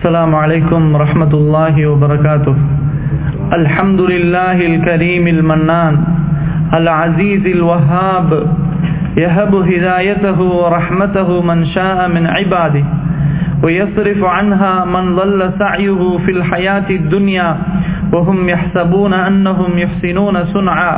السلام عليكم ورحمة الله وبركاته الحمد لله الكريم المنان العزيز الوهاب يهب هدايته ورحمته من شاء من عباده ويصرف عنها من ضل سعيه في الحياة الدنيا وهم يحسبون أنهم يحسنون صنعا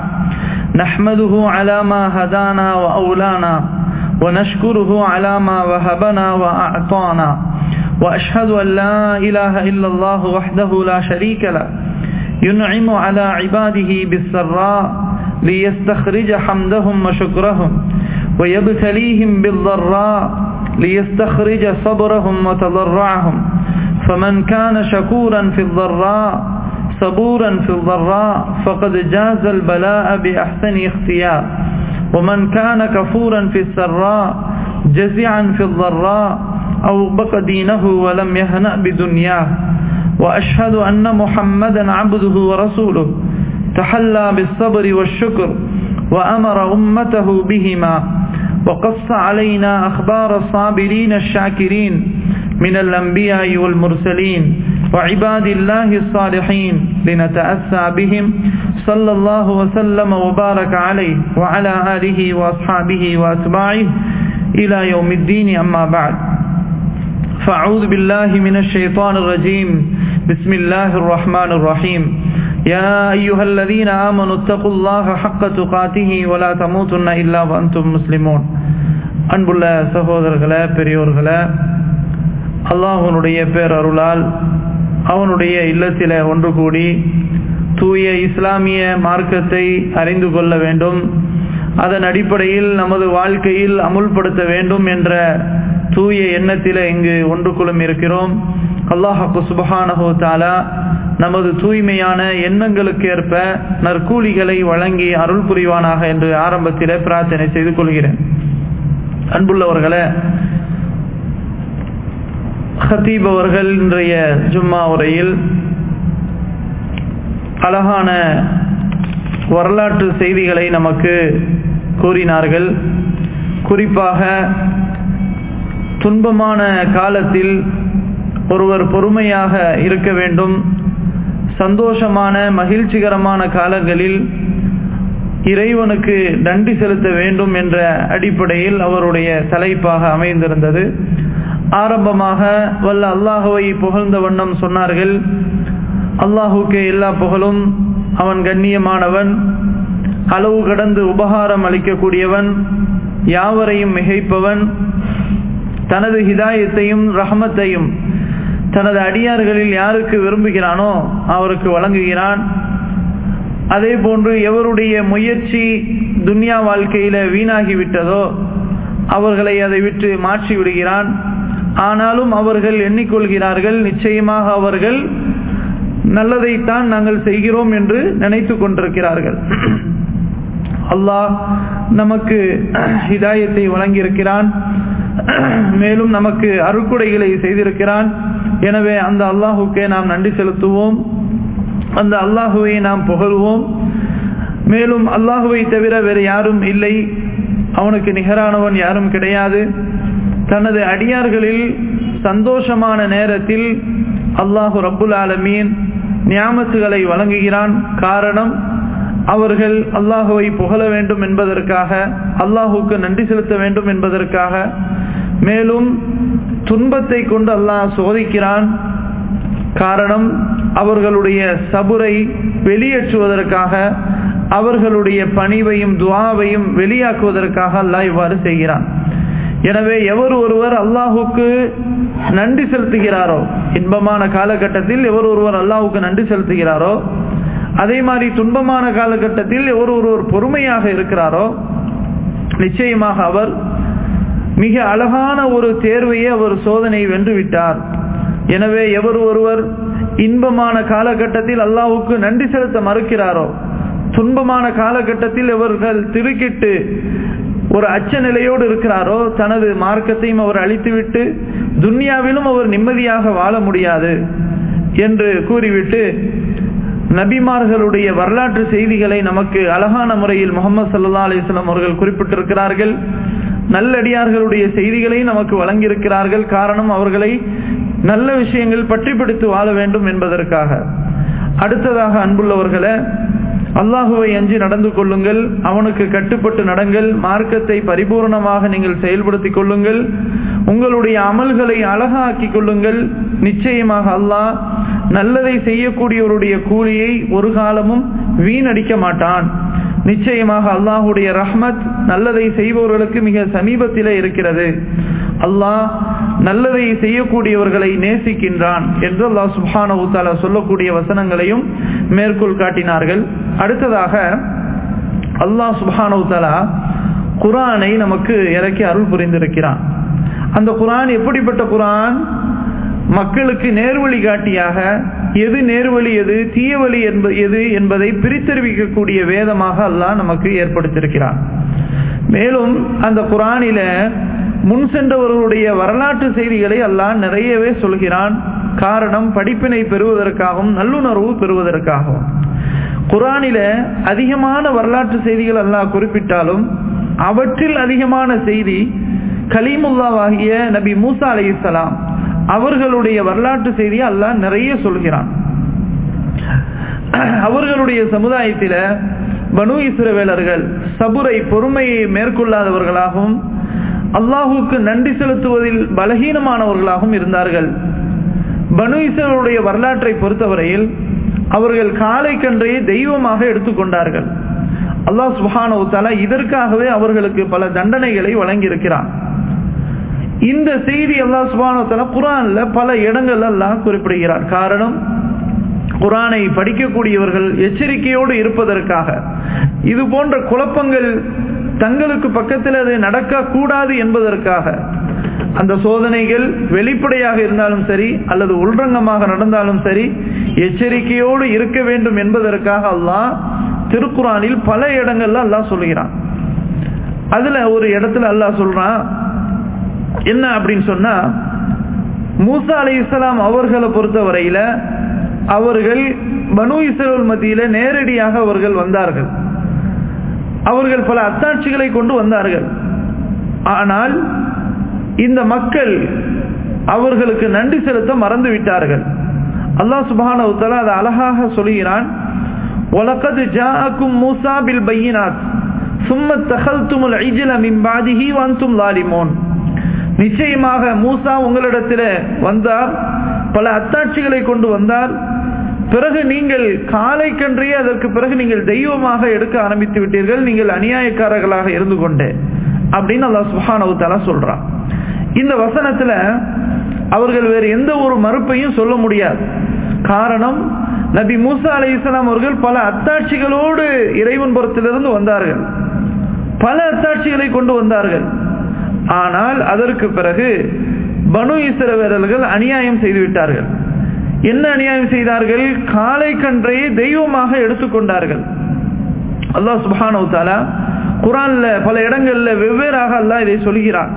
نحمده على ما هدانا وأولانا ونشكره على ما وهبنا وأعطانا وأشهد أن لا إله إلا الله وحده لا شريك له ينعم على عباده بالسراء ليستخرج حمدهم وشكرهم ويبتليهم بالضراء ليستخرج صبرهم وتضرعهم فمن كان شكورا في الضراء صبورا في الضراء فقد جاز البلاء بأحسن اختيار ومن كان كفورا في السراء جزعا في الضراء أو بق دينه ولم يهنأ بدنياه وأشهد أن محمدا عبده ورسوله تحلى بالصبر والشكر وأمر أمته بهما وقص علينا أخبار الصابرين الشاكرين من الأنبياء والمرسلين وعباد الله الصالحين لنتأسى بهم صلى الله وسلم وبارك عليه وعلى آله وأصحابه وأتباعه إلى يوم الدين أما بعد فأعوذ بالله من الشيطان الرجيم بسم الله الرحمن الرحيم يا أيها الذين آمنوا اتقوا الله حق تقاته ولا تموتن إلا وأنتم مسلمون அன்புள்ள சகோதரர்களே பெரியோர்களே அல்லாஹனுடைய பேரருளால் அவனுடைய இல்லத்தில ஒன்று கூடி தூய இஸ்லாமிய மார்க்கத்தை அறிந்து கொள்ள வேண்டும் அதன் அடிப்படையில் நமது வாழ்க்கையில் அமுல்படுத்த வேண்டும் என்ற தூய எண்ணத்தில இங்கு ஒன்று குழும் இருக்கிறோம் அல்லாஹு சுபஹானஹோ தாலா நமது தூய்மையான எண்ணங்களுக்கு ஏற்ப நற்கூலிகளை வழங்கி அருள் புரிவானாக என்று ஆரம்பத்தில் பிரார்த்தனை செய்து கொள்கிறேன் அன்புள்ளவர்களே ஹத்தீப் அவர்கள் இன்றைய ஜும்மா உரையில் அழகான வரலாற்று செய்திகளை நமக்கு கூறினார்கள் குறிப்பாக துன்பமான காலத்தில் ஒருவர் பொறுமையாக இருக்க வேண்டும் சந்தோஷமான மகிழ்ச்சிகரமான காலங்களில் இறைவனுக்கு நன்றி செலுத்த வேண்டும் என்ற அடிப்படையில் அவருடைய தலைப்பாக அமைந்திருந்தது ஆரம்பமாக வல்ல அல்லாஹுவை புகழ்ந்த வண்ணம் சொன்னார்கள் அல்லாஹுக்கு எல்லா புகழும் அவன் கண்ணியமானவன் அளவு கடந்து உபகாரம் அளிக்கக்கூடியவன் யாவரையும் மிகைப்பவன் தனது ஹிதாயத்தையும் ரஹமத்தையும் தனது அடியார்களில் யாருக்கு விரும்புகிறானோ அவருக்கு வழங்குகிறான் அதே போன்று எவருடைய முயற்சி துன்யா வாழ்க்கையில வீணாகிவிட்டதோ அவர்களை அதை விட்டு மாற்றி விடுகிறான் ஆனாலும் அவர்கள் எண்ணிக்கொள்கிறார்கள் நிச்சயமாக அவர்கள் நல்லதைத்தான் நாங்கள் செய்கிறோம் என்று நினைத்து கொண்டிருக்கிறார்கள் அல்லாஹ் நமக்கு ஹிதாயத்தை வழங்கியிருக்கிறான் மேலும் நமக்கு அருக்குடைகளை செய்திருக்கிறான் எனவே அந்த அல்லாஹுக்கே நாம் நன்றி செலுத்துவோம் அந்த அல்லாஹுவை நாம் புகழ்வோம் மேலும் அல்லாஹுவை தவிர வேறு யாரும் இல்லை அவனுக்கு நிகரானவன் யாரும் கிடையாது தனது அடியார்களில் சந்தோஷமான நேரத்தில் அல்லாஹு ரப்புல் ஆலமீன் ஞாபகத்துகளை வழங்குகிறான் காரணம் அவர்கள் அல்லாஹுவை புகழ வேண்டும் என்பதற்காக அல்லாஹுக்கு நன்றி செலுத்த வேண்டும் என்பதற்காக மேலும் துன்பத்தை கொண்டு அல்லாஹ் சோதிக்கிறான் காரணம் அவர்களுடைய சபுரை வெளியேற்றுவதற்காக அவர்களுடைய பணிவையும் துவாவையும் வெளியாக்குவதற்காக அல்லாஹ் இவ்வாறு செய்கிறான் எனவே எவர் ஒருவர் அல்லாஹுக்கு நன்றி செலுத்துகிறாரோ இன்பமான காலகட்டத்தில் எவர் ஒருவர் அல்லாஹுக்கு நன்றி செலுத்துகிறாரோ அதே மாதிரி துன்பமான காலகட்டத்தில் எவர் ஒருவர் பொறுமையாக இருக்கிறாரோ நிச்சயமாக அவர் மிக அழகான ஒரு தேர்வையே அவர் சோதனை வென்று விட்டார் எனவே எவர் ஒருவர் இன்பமான காலகட்டத்தில் அல்லாஹுக்கு நன்றி செலுத்த மறுக்கிறாரோ துன்பமான காலகட்டத்தில் இவர்கள் திருக்கிட்டு ஒரு அச்ச நிலையோடு இருக்கிறாரோ தனது மார்க்கத்தையும் அவர் அழித்துவிட்டு துன்யாவிலும் அவர் நிம்மதியாக வாழ முடியாது என்று கூறிவிட்டு நபிமார்களுடைய வரலாற்று செய்திகளை நமக்கு அழகான முறையில் முகமது சல்லா அலிஸ்லாம் அவர்கள் குறிப்பிட்டிருக்கிறார்கள் நல்லடியார்களுடைய செய்திகளை நமக்கு வழங்கியிருக்கிறார்கள் காரணம் அவர்களை நல்ல விஷயங்கள் பற்றி பிடித்து வாழ வேண்டும் என்பதற்காக அடுத்ததாக அன்புள்ளவர்களே அல்லாஹுவை அஞ்சி நடந்து கொள்ளுங்கள் அவனுக்கு கட்டுப்பட்டு நடங்கள் மார்க்கத்தை பரிபூர்ணமாக நீங்கள் செயல்படுத்திக் கொள்ளுங்கள் உங்களுடைய அமல்களை அழகாக்கிக் கொள்ளுங்கள் நிச்சயமாக அல்லாஹ் நல்லதை செய்யக்கூடியவருடைய கூலியை ஒரு காலமும் வீணடிக்க மாட்டான் நிச்சயமாக அல்லாஹுடைய ரஹ்மத் நல்லதை செய்பவர்களுக்கு மிக சமீபத்திலே இருக்கிறது அல்லாஹ் நல்லதை செய்யக்கூடியவர்களை நேசிக்கின்றான் என்று அல்லாஹ் சுபான உத்தாலா சொல்லக்கூடிய வசனங்களையும் மேற்கோள் காட்டினார்கள் அடுத்ததாக அல்லாஹ் சுபான உத்தாலா குரானை நமக்கு இறக்கி அருள் புரிந்திருக்கிறான் அந்த குரான் எப்படிப்பட்ட குரான் மக்களுக்கு நேர்வழி காட்டியாக எது நேர்வழி எது தீயவழி எது என்பதை பிரித்தறிவிக்கக்கூடிய வேதமாக அல்லாஹ் நமக்கு ஏற்படுத்தியிருக்கிறான் மேலும் அந்த குரானில முன் சென்றவர்களுடைய வரலாற்று செய்திகளை அல்லாஹ் நிறையவே சொல்கிறான் காரணம் படிப்பினை பெறுவதற்காகவும் நல்லுணர்வு பெறுவதற்காகவும் குரானில அதிகமான வரலாற்று செய்திகள் அல்லாஹ் குறிப்பிட்டாலும் அவற்றில் அதிகமான செய்தி கலீமுல்லாவாகிய நபி மூசா அலி இஸ்லாம் அவர்களுடைய வரலாற்று செய்தியை அல்லாஹ் நிறைய சொல்கிறான் அவர்களுடைய சமுதாயத்தில பனு இஸ்ரவேலர்கள் சபுரை பொறுமையை மேற்கொள்ளாதவர்களாகவும் அல்லாஹுக்கு நன்றி செலுத்துவதில் பலகீனமானவர்களாகவும் இருந்தார்கள் பனு இஸ்ரவேலுடைய வரலாற்றை பொறுத்தவரையில் அவர்கள் காலை கன்றையை தெய்வமாக எடுத்துக்கொண்டார்கள் அல்லாஹ் சுபானவுத்தாலா இதற்காகவே அவர்களுக்கு பல தண்டனைகளை வழங்கியிருக்கிறான் இந்த செய்தி அல்லா சுபானத்தால குரான்ல பல இடங்கள் எல்லாம் குறிப்பிடுகிறார் காரணம் குரானை படிக்கக்கூடியவர்கள் எச்சரிக்கையோடு இருப்பதற்காக இது போன்ற குழப்பங்கள் தங்களுக்கு பக்கத்தில் அது நடக்க கூடாது என்பதற்காக அந்த சோதனைகள் வெளிப்படையாக இருந்தாலும் சரி அல்லது உள்ரங்கமாக நடந்தாலும் சரி எச்சரிக்கையோடு இருக்க வேண்டும் என்பதற்காக அல்லாஹ் திருக்குறானில் பல இடங்கள்ல அல்லாஹ் சொல்லுகிறான் அதுல ஒரு இடத்துல அல்லாஹ் சொல்றான் என்ன அப்படின்னு சொன்னா மூசா அலி இஸ்லாம் அவர்களை பொறுத்தவரையில அவர்கள் பனு இஸ்ரேல் மத்தியில நேரடியாக அவர்கள் வந்தார்கள் அவர்கள் பல அத்தாட்சிகளை கொண்டு வந்தார்கள் ஆனால் இந்த மக்கள் அவர்களுக்கு நன்றி செலுத்த மறந்து விட்டார்கள் அல்லாஹ் சுபான அதை அழகாக சொல்கிறான் ஒலக்கது ஜாக்கும் மூசா பில் பையினாத் சும்ம தகல்துமுல் ஐஜில மிம்பாதிஹி வாந்தும் லாலிமோன் நிச்சயமாக மூசா உங்களிடத்தில் வந்தார் பல அத்தாட்சிகளை கொண்டு வந்தார் பிறகு நீங்கள் காலை கன்றையே அதற்கு பிறகு நீங்கள் தெய்வமாக எடுக்க ஆரம்பித்து விட்டீர்கள் நீங்கள் அநியாயக்காரர்களாக இருந்து கொண்டே அப்படின்னு அல்லா சுஹானவுத்தாலா சொல்றான் இந்த வசனத்துல அவர்கள் வேறு எந்த ஒரு மறுப்பையும் சொல்ல முடியாது காரணம் நபி மூசா அலி இஸ்லாம் அவர்கள் பல அத்தாட்சிகளோடு இறைவன் புறத்திலிருந்து வந்தார்கள் பல அத்தாட்சிகளை கொண்டு வந்தார்கள் ஆனால் அதற்கு பிறகு பனு இஸ்ரவேலர்கள் அநியாயம் செய்து விட்டார்கள் என்ன அநியாயம் செய்தார்கள் காலை கன்றையை தெய்வமாக எடுத்துக்கொண்டார்கள் அல்லாஹ் சுபானு தாலா குரான்ல பல இடங்கள்ல வெவ்வேறாக அல்லாஹ் இதை சொல்கிறான்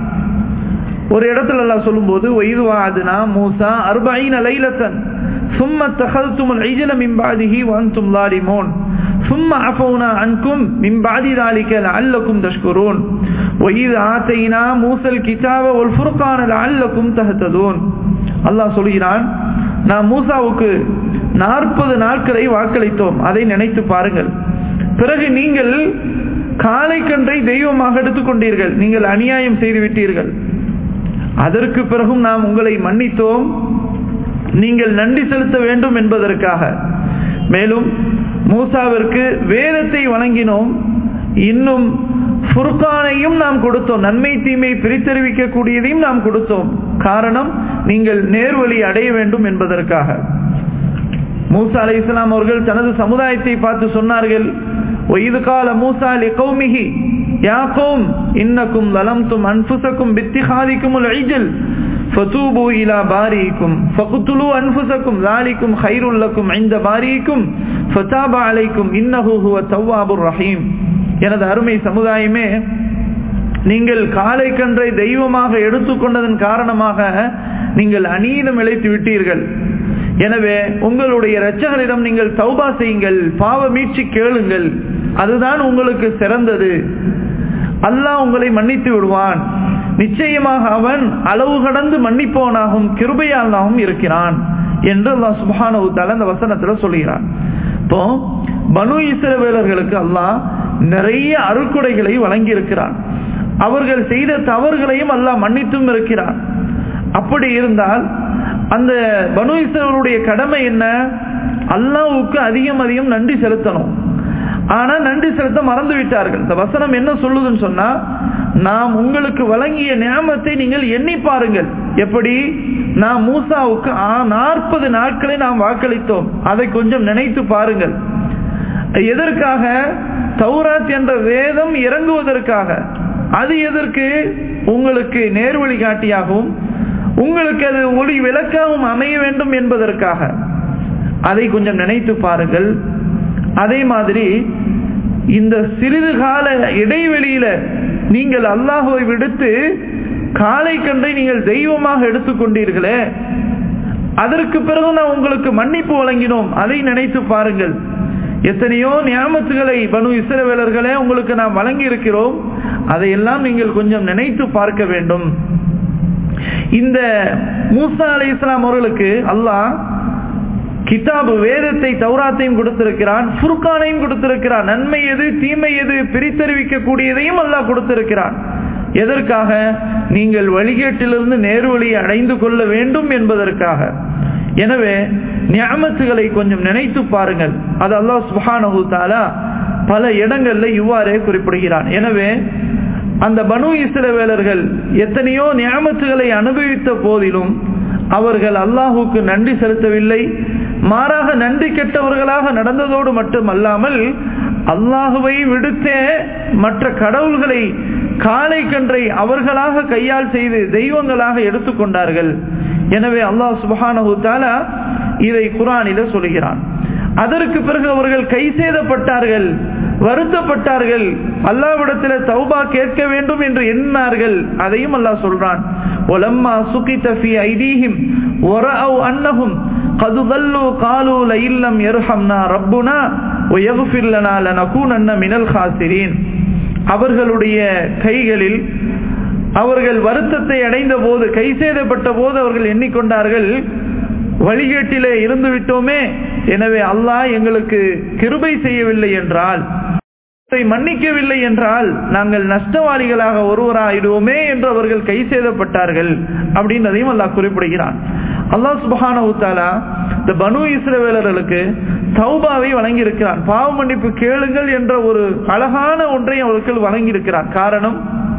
ஒரு இடத்துல எல்லாம் சொல்லும்போது ஒய்துவாதுனா மூசா அர்பைன் லைலத்தன் ثم اتخذتم العجل من بعده وانتم ظالمون ثم عفونا عنكم من بعد ذلك لعلكم تشكرون وإذ آتينا موسى الكتاب والفرقان لعلكم تهتدون அல்லாஹ் சொல்கிறான் நாம் மூசாவுக்கு நாற்பது நாட்களை வாக்களித்தோம் அதை நினைத்து பாருங்கள் பிறகு நீங்கள் காலை கன்றை தெய்வமாக எடுத்துக்கொண்டீர்கள் நீங்கள் அநியாயம் செய்து விட்டீர்கள் அதற்கு பிறகும் நாம் உங்களை மன்னித்தோம் நீங்கள் நன்றி செலுத்த வேண்டும் என்பதற்காக மேலும் மூசாவிற்கு வேதத்தை வழங்கினோம் இன்னும் ஃபுர்கானையும் நாம் கொடுத்தோம் நன்மை தீமை பிரித்தறிவிக்கக்கூடியதையும் நாம் கொடுத்தோம் காரணம் நீங்கள் நேர்வழி அடைய வேண்டும் என்பதற்காக மூசா அலை இஸ்லாம் அவர்கள் தனது சமுதாயத்தை பார்த்து சொன்னார்கள் ஒய்து கால மூசா அலி கௌமிகி யாக்கோம் இன்னக்கும் லலம்தும் அன்புசக்கும் பித்திஹாதிக்கும் ஐஜல் ஃபதூபு இலா பாரிக்கும் ஃபகுத்துலு அன்ஃபுசக்கும் ذلكم خير لكم عند باريكم فتاب عليكم انه هو التواب الرحيم எனது அருமை சமுதாயமே நீங்கள் காலை கன்றை தெய்வமாக எடுத்துக்கொண்டதன் காரணமாக நீங்கள் அநீதம் இழைத்து விட்டீர்கள் எனவே உங்களுடைய இரட்சகரிடம் நீங்கள் தௌபா செய்யுங்கள் பாவ மீட்சி கேளுங்கள் அதுதான் உங்களுக்கு சிறந்தது அல்லாஹ் உங்களை மன்னித்து விடுவான் நிச்சயமாக அவன் அளவு கடந்து மன்னிப்பவனாகவும் கிருபையாளனாகவும் இருக்கிறான் என்று அல்லாஹ் சுபானு தால அந்த வசனத்துல சொல்கிறான் இப்போ பனு இஸ்ரவேலர்களுக்கு அல்லாஹ் நிறைய அருக்குடைகளை வழங்கி இருக்கிறான் அவர்கள் செய்த தவறுகளையும் அல்லாஹ் மன்னித்தும் இருக்கிறான் அப்படி இருந்தால் அந்த பனு இஸ்ரவேலுடைய கடமை என்ன அல்லாவுக்கு அதிகம் அதிகம் நன்றி செலுத்தணும் ஆனா நன்றி செலுத்த மறந்து விட்டார்கள் இந்த வசனம் என்ன சொல்லுதுன்னு சொன்னா நாம் உங்களுக்கு வழங்கிய நியமத்தை நீங்கள் எண்ணி பாருங்கள் எப்படி நாம் மூசாவுக்கு நாற்பது நாட்களை நாம் வாக்களித்தோம் அதை கொஞ்சம் நினைத்து பாருங்கள் எதற்காக தௌராத் என்ற வேதம் இறங்குவதற்காக அது எதற்கு உங்களுக்கு நேர்வழி காட்டியாகவும் உங்களுக்கு அது ஒளி விளக்காகவும் அமைய வேண்டும் என்பதற்காக அதை கொஞ்சம் நினைத்து பாருங்கள் அதே மாதிரி இந்த சிறிது கால இடைவெளியில நீங்கள் அல்லாஹுவை விடுத்து காலை கன்றை நீங்கள் தெய்வமாக எடுத்துக்கொண்டீர்களே அதற்கு பிறகு நான் உங்களுக்கு மன்னிப்பு வழங்கினோம் அதை நினைத்து பாருங்கள் எத்தனையோ நியாமத்துகளை பனு இஸ்ரவேலர்களே உங்களுக்கு நாம் வழங்கி இருக்கிறோம் அதையெல்லாம் நீங்கள் கொஞ்சம் நினைத்து பார்க்க வேண்டும் இந்த மூசா அலி இஸ்லாம் அவர்களுக்கு அல்லாஹ் கிதாபு வேதத்தை தௌராத்தையும் கொடுத்திருக்கிறான் ஃபுர்கானையும் கொடுத்திருக்கிறான் நன்மை எது தீமை எது பிரித்தறிவிக்க கூடியதையும் அல்லாஹ் கொடுத்திருக்கிறான் எதற்காக நீங்கள் வழிகேட்டிலிருந்து நேர்வழியை அடைந்து கொள்ள வேண்டும் என்பதற்காக எனவே ஞாமத்துகளை கொஞ்சம் நினைத்து பாருங்கள் அது அல்லாஹ் சுபானு தாலா பல இடங்கள்ல இவ்வாறே குறிப்பிடுகிறான் எனவே அந்த பனு இஸ்ரவேலர்கள் எத்தனையோ ஞாமத்துகளை அனுபவித்த போதிலும் அவர்கள் அல்லாஹுக்கு நன்றி செலுத்தவில்லை மாறாக நன்றி கெட்டவர்களாக நடந்ததோடு மட்டுமல்லாமல் அல்லாஹுவை விடுத்தே மற்ற கடவுள்களை காலை கன்றை அவர்களாக கையால் செய்து தெய்வங்களாக எடுத்துக்கொண்டார்கள் எனவே அல்லாஹ் சுபஹானஹு தாலா இதை குரானில சொல்கிறான் அதற்கு பிறகு அவர்கள் கை சேதப்பட்டார்கள் வருத்தப்பட்டார்கள் அல்லாவிடத்தில் தௌபா கேட்க வேண்டும் என்று எண்ணினார்கள் அதையும் அல்லாஹ் சொல்றான் ஒலம்மா சுகித ஃபி ஐதீஹிம் வரஅவ் அன்னஹும் قد ضلوا قالوا لئن لم يرحمنا ربنا ويغفر لنا لنكونن من الخاسرين அவர்களுடைய கைகளில் அவர்கள் வருத்தத்தை அடைந்த போது கை சேதப்பட்ட போது அவர்கள் எண்ணிக்கொண்டார்கள் வழிகேட்டிலே இருந்து விட்டோமே எனவே அல்லாஹ் எங்களுக்கு கிருபை செய்யவில்லை என்றால் மன்னிக்கவில்லை என்றால் நாங்கள் நஷ்டவாளிகளாக ஒருவராயிடுவோமே என்று அவர்கள் கை சேதப்பட்டார்கள் அப்படின்றதையும் அல்லாஹ் குறிப்பிடுகிறான் அல்லாஹ் சுபஹான உத்தாலா இந்த பனு இஸ்ரவேலர்களுக்கு தௌபாவை வழங்கியிருக்கிறான் பாவ மன்னிப்பு கேளுங்கள் என்ற ஒரு அழகான ஒன்றை அவர்கள் வழங்கியிருக்கிறார் காரணம்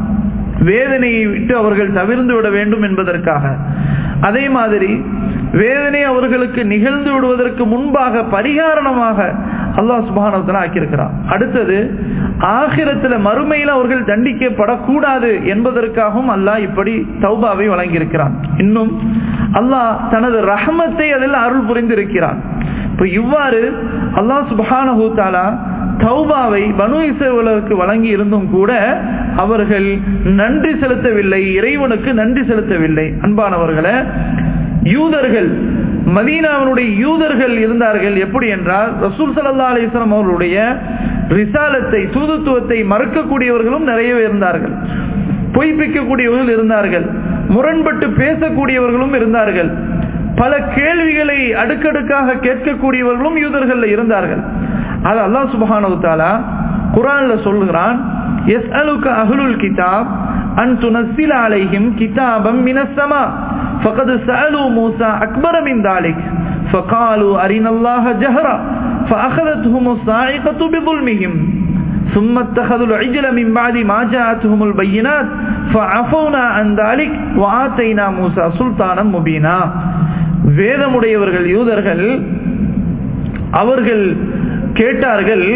வேதனையை விட்டு அவர்கள் தவிர்ந்து விட வேண்டும் என்பதற்காக அதே மாதிரி வேதனை அவர்களுக்கு நிகழ்ந்து விடுவதற்கு முன்பாக பரிகாரணமாக அல்லாஹ் சுபானத்தில் ஆக்கியிருக்கிறான் அடுத்தது ஆகிரத்துல மறுமையில் அவர்கள் தண்டிக்கப்படக்கூடாது என்பதற்காகவும் அல்லாஹ் இப்படி தௌபாவை வழங்கியிருக்கிறான் இன்னும் அல்லாஹ் தனது ரஹமத்தை அதில் அருள் புரிந்திருக்கிறான் இப்ப இவ்வாறு அல்லாஹ் சுபஹானஹூ தாலா தௌபாவை பனு இசைவர்களுக்கு வழங்கி இருந்தும் கூட அவர்கள் நன்றி செலுத்தவில்லை இறைவனுக்கு நன்றி செலுத்தவில்லை அன்பானவர்களை யூதர்கள் மதீனாவினுடைய யூதர்கள் இருந்தார்கள் எப்படி என்றால் ரசூல் சல்லா அலிஸ்லாம் அவர்களுடைய ரிசாலத்தை தூதுத்துவத்தை மறுக்கக்கூடியவர்களும் நிறைய இருந்தார்கள் பொய்ப்பிக்கக்கூடியவர்கள் இருந்தார்கள் முரண்பட்டு பேசக்கூடியவர்களும் இருந்தார்கள் பல கேள்விகளை அடுக்கடுக்காக கேட்கக்கூடியவர்களும் யூதர்கள் இருந்தார்கள் அது அல்லாஹ் சுபஹானு தாலா குரான்ல சொல்லுகிறான் எஸ் அலுக்கு அஹ்லுல் கிதாப் அன் துனசில் அலைஹிம் கிதாபம் மினசமா فقد سألوا موسى أكبر من ذلك فقالوا أرنا الله جهرا فأخذتهم الصاعقة بظلمهم ثم اتخذوا العجل من بعد ما جاءتهم البينات فعفونا عن ذلك وآتينا موسى سلطانا مبينا வேதமுடையவர்கள் யூதர்கள் அவர்கள் கேட்டார்கள்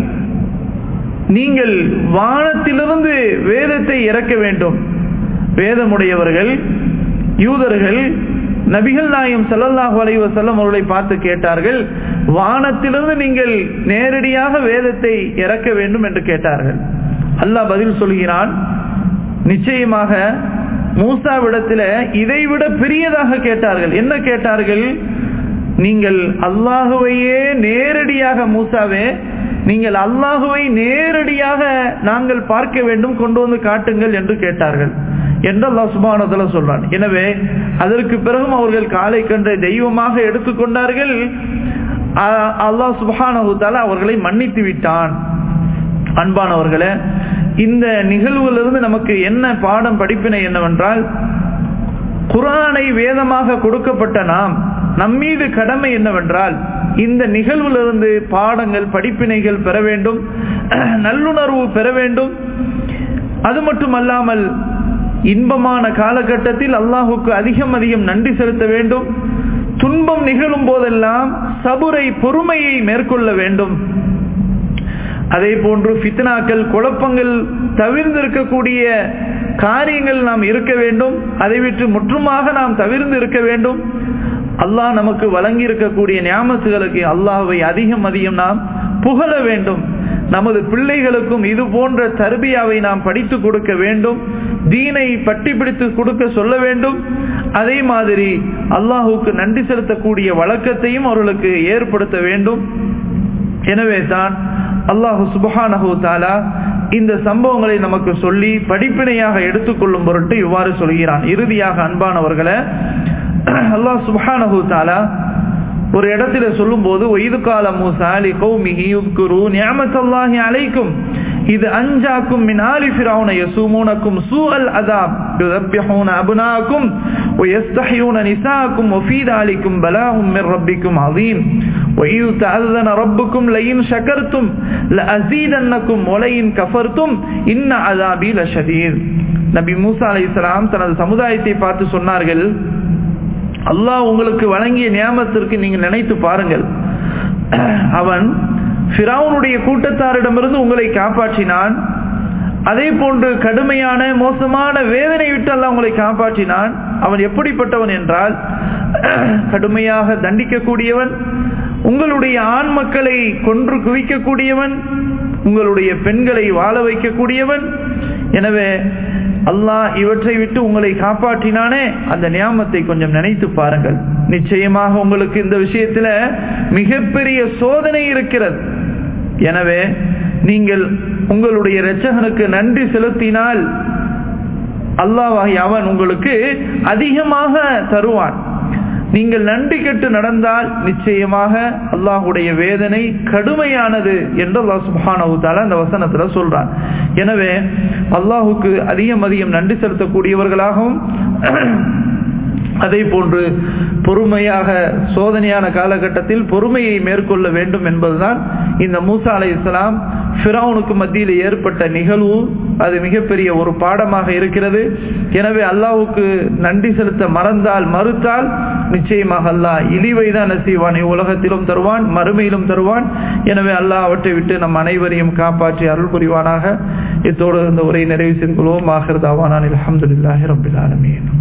நீங்கள் வானத்திலிருந்து வேதத்தை இறக்க வேண்டும் வேதமுடையவர்கள் யூதர்கள் நபிகள் நாயம் சல்லல்லாஹு அலைவ செல்லம் அவர்களை பார்த்து கேட்டார்கள் வானத்திலிருந்து நீங்கள் நேரடியாக வேதத்தை இறக்க வேண்டும் என்று கேட்டார்கள் அல்லாஹ் பதில் சொல்கிறான் நிச்சயமாக மூசாவிடத்தில் இதைவிட பெரியதாக கேட்டார்கள் என்ன கேட்டார்கள் நீங்கள் அல்லாஹுவையே நேரடியாக மூசாவே நீங்கள் அல்லாஹுவை நேரடியாக நாங்கள் பார்க்க வேண்டும் கொண்டு வந்து காட்டுங்கள் என்று கேட்டார்கள் என்று அல்லாஹ் சுபானத்துல சொல்றான் எனவே அதற்கு பிறகும் அவர்கள் காலை கன்ற தெய்வமாக எடுத்துக்கொண்டார்கள் அல்லாஹ் சுபானகுத்தால அவர்களை மன்னித்து விட்டான் அன்பானவர்களே இந்த நிகழ்விலிருந்து நமக்கு என்ன பாடம் படிப்பினை என்னவென்றால் குரானை வேதமாக கொடுக்கப்பட்ட நாம் நம்மீது கடமை என்னவென்றால் இந்த நிகழ்விலிருந்து பாடங்கள் படிப்பினைகள் பெற வேண்டும் நல்லுணர்வு பெற வேண்டும் அது மட்டுமல்லாமல் இன்பமான காலகட்டத்தில் அல்லாஹுக்கு அதிகம் அதிகம் நன்றி செலுத்த வேண்டும் துன்பம் நிகழும் போதெல்லாம் சபுரை பொறுமையை மேற்கொள்ள வேண்டும் அதே போன்று ஃபித்னாக்கள் குழப்பங்கள் தவிர்ந்திருக்கக்கூடிய காரியங்கள் நாம் இருக்க வேண்டும் அதை விட்டு முற்றுமாக நாம் தவிர்ந்து இருக்க வேண்டும் அல்லாஹ் நமக்கு வழங்கி இருக்கக்கூடிய ஞாபகங்களுக்கு அல்லாஹுவை அதிகம் அதிகம் நாம் புகழ வேண்டும் நமது பிள்ளைகளுக்கும் இது போன்ற தர்பியாவை நாம் படித்து கொடுக்க வேண்டும் தீனை பட்டி பிடித்து கொடுக்க சொல்ல வேண்டும் அதே மாதிரி அல்லாஹுக்கு நன்றி செலுத்தக்கூடிய வழக்கத்தையும் அவர்களுக்கு ஏற்படுத்த வேண்டும் எனவே தான் அல்லாஹு சுபஹானஹு தாலா இந்த சம்பவங்களை நமக்கு சொல்லி படிப்பினையாக எடுத்துக்கொள்ளும் பொருட்டு இவ்வாறு சொல்கிறான் இறுதியாக அன்பானவர்களை அல்லாஹ் சுபஹானஹு தாலா ஒரு இடத்துல சொல்லும் போது ஒய்து கால மூசாலி கௌமிஹி உத்குரு நியமத்தல்லாஹி அலைக்கும் இது அஞ்சாக்கும் மின் ஆலி ஃபிரௌன யசூமுனக்கும் சூஅல் அதாப் யுதப்பிஹூன அபுனாக்கும் ويستحيون نساءكم وفي ذلكم بلاء من ربكم عظيم وإذ تأذن ربكم لئن شكرتم لأزيدنكم ولئن كفرتم إن عذابي لشديد நபி மூசா அலைஹிஸ்ஸலாம் தனது சமுதாயத்தை பார்த்து சொன்னார்கள் அல்லாஹ் உங்களுக்கு வழங்கிய நியாமத்திற்கு நீங்க நினைத்து பாருங்கள் அவன் ஃபிரௌனுடைய கூட்டத்தாரிடமிருந்து உங்களை காப்பாற்றினான் அதே போன்று கடுமையான மோசமான வேதனை விட்டு அல்ல உங்களை காப்பாற்றினான் அவன் எப்படிப்பட்டவன் என்றால் கடுமையாக தண்டிக்கக்கூடியவன் உங்களுடைய ஆண் மக்களை கொன்று குவிக்கக்கூடியவன் உங்களுடைய பெண்களை வாழ வைக்கக்கூடியவன் எனவே அல்லாஹ் இவற்றை விட்டு உங்களை காப்பாற்றினானே அந்த நியாமத்தை கொஞ்சம் நினைத்து பாருங்கள் நிச்சயமாக உங்களுக்கு இந்த விஷயத்துல மிகப்பெரிய சோதனை இருக்கிறது எனவே நீங்கள் உங்களுடைய இரட்சகனுக்கு நன்றி செலுத்தினால் அல்லாஹ் அவன் உங்களுக்கு அதிகமாக தருவான் நீங்கள் நன்றி கெட்டு நடந்தால் நிச்சயமாக அல்லாஹுடைய வேதனை கடுமையானது என்று அல்லாஹ் சுபானவு தால அந்த வசனத்துல சொல்றான் எனவே அல்லாஹுக்கு அதிகம் அதிகம் நன்றி செலுத்தக்கூடியவர்களாகவும் அதே போன்று பொறுமையாக சோதனையான காலகட்டத்தில் பொறுமையை மேற்கொள்ள வேண்டும் என்பதுதான் இந்த மூசா அலை இஸ்லாம் ஃபிரௌனுக்கு மத்தியில் ஏற்பட்ட நிகழ்வு அது மிகப்பெரிய ஒரு பாடமாக இருக்கிறது எனவே அல்லாவுக்கு நன்றி செலுத்த மறந்தால் மறுத்தால் நிச்சயமாக அல்லாஹ் இழிவை தான் நசீவான் உலகத்திலும் தருவான் மறுமையிலும் தருவான் எனவே அல்லாஹ் அவற்றை விட்டு நம் அனைவரையும் காப்பாற்றி அருள் புரிவானாக இத்தோடு இந்த உரை நிறைவு செய்து கொள்வோம் ஆகிறதாவானான் அலமதுல்லாஹி ரபில் ஆலமீன்